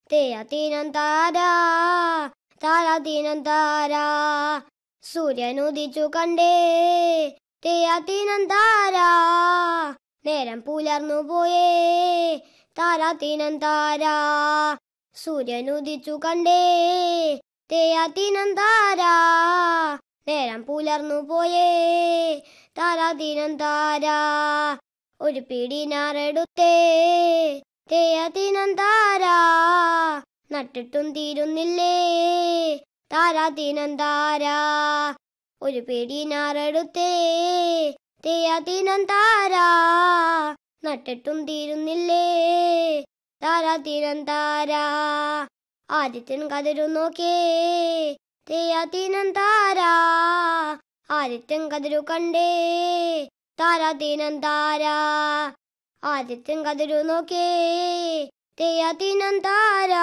തേയത്തീനം താരാ താരാതീനം താരാ സൂര്യൻ ഉദിച്ചു കണ്ടേ തേയാത്തീനം താരാ നേരം പുലർന്നു പോയേ താരാതീനം താരാ സൂര്യൻ ഉദിച്ചു കണ്ടേ തേയാത്തീനം താരാ നേരം പുലർന്നു പോയേ താരാതീനം താരാ ഒരു പിടി ഞാറെടുത്തേ തേയാതീനം താരാ നട്ടിട്ടും തീരുന്നില്ലേ താരാതീനം താരാ ഒരു പിടി ഞാറെടുത്തേ തേയാതീനം താരാ നട്ടിട്ടും തീരുന്നില്ലേ താരാതീനം താരാ ആദിത്യൻ കതിരു നോക്കേ തേയാതീനം താരാ ആദിത്യൻ കതിരു കണ്ടേ താരാതീനം താരാ ആദിത്യൻ കതിരു നോക്കേ തേയാതീനം താരാ